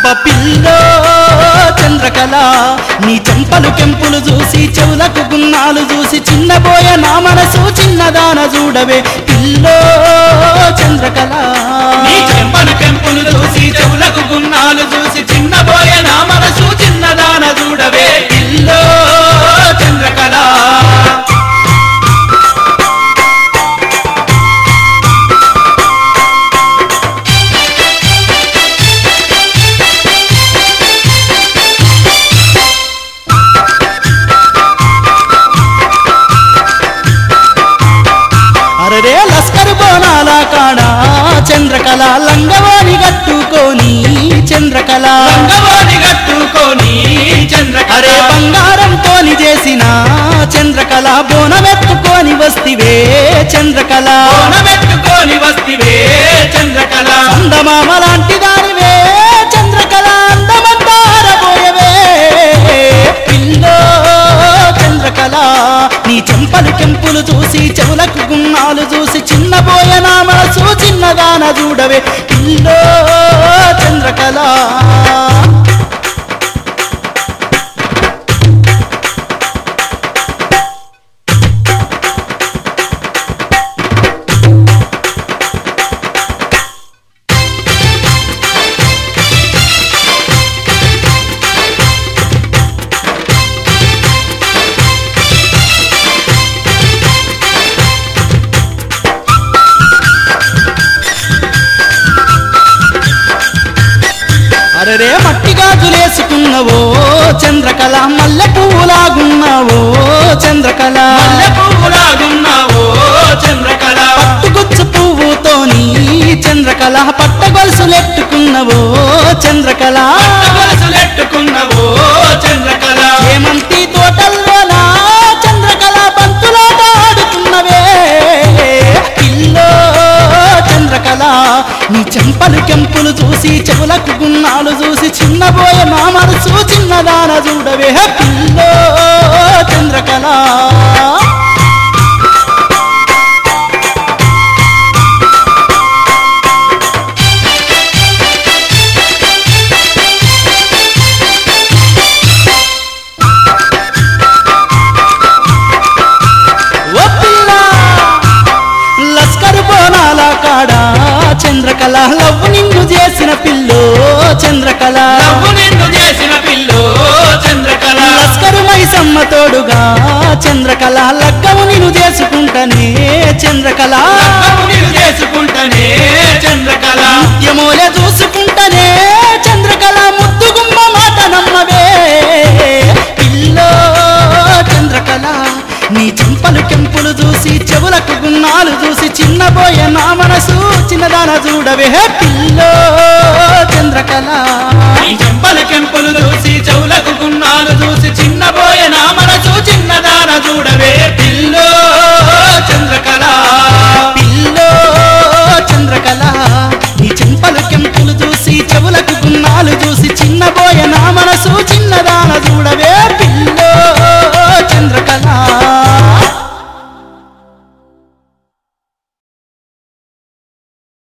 అబ్బ పిల్లో చంద్రకళ నీ చెంపలు కెంపులు చూసి చెవులకు గున్నాలు చూసి చిన్నబోయ నా మనసు చిన్నదాన చూడవే పిల్లో చంద్రకళ నీ చెంపలు కెంపులు చూసి చెవులకు గున్నాలు చూసి చిన్నబోయ నా మనసు చిన్నదాన చూడవే ఇల్లో చంద్రకళ అరరే లస్కరు బోనాల కాడ చంద్రకళ లంగవాణి గట్టుకొని చంద్రకళ రంగవాణి కట్టుకొని చంద్రకళ అరే బంగారం తోని చేసిన చంద్రకళ బోనమెత్తుకొని వస్తివే చంద్రకళ పెట్టుకొని వస్తివే చంద్రకళ అందమామ లాంటి దానివే చంద్రకళ అందమంతారబోయవే పిల్లో చంద్రకళ నీ చెంపలు కెంపులు చూసి చెవులకు గున్నాలు చూసి చిన్నబోయ నా మనసు చిన్నదాన చూడవే పిల్లో చంద్రకళ అరరే మట్టి గాజులేసుకున్నవో చంద్రకళ మల్లె పువ్వులాగున్నావో చంద్రకళ మల్లె పువ్వులాగున్నావో చంద్రకళ పట్టుగుచ్చు పువ్వుతోని చంద్రకళ పట్టగొలుసులెట్టుకున్నవో చంద్రకళ గొలుసులెట్టుకున్నవో చంద్రకళ చేమంతి తోటల్లోన చంద్రకళ బంతులాట ఆడుతున్నవే పిల్లో చంద్రకళ నీ చెంపలు కెంపులు చూసి చెవులకు గున్నాలు చూసి చిన్నబోయే మా మనసు చిన్నదాన చూడవే పిల్లో చంద్రకళ ఓ పిల్ల లస్కరు బోనాల కాడ చంద్రకళ లవ్వు నిన్ను చేసిన పిల్లో చంద్రకళ నవ్వు నిన్ను చేసిన పిల్లో చంద్రకళ లస్కరు మైసమ్మ తోడుగా చంద్రకళ లగ్గము నిన్ను చేసుకుంటనే చంద్రకళ నవ్వు నిన్ను చేసుకుంటనే చంద్రకళ యమోల చూసుకుంటనే చంద్రకళ ముద్దుగుమ్మ మాట నమ్మవే పిల్లో చంద్రకళ నీ చెంపలు కెంపులు చూసి చెవులకు గున్నాలు చూసి చిన్నబోయే నా మనసు చిన్నదాన చూడవే పిల్లో చంద్రకళ నీ చెంపల కెంపులు చూసి చెవులకు గున్నాలు చూసి చిన్నబోయ నా మనసు చిన్నదాన చూడవే పిల్లో చంద్రకళ పిల్లో చంద్రకళ నీ చెంపలు కెంపులు చూసి చెవులకు గున్నాలు చూసి చిన్నబోయే నా మనసు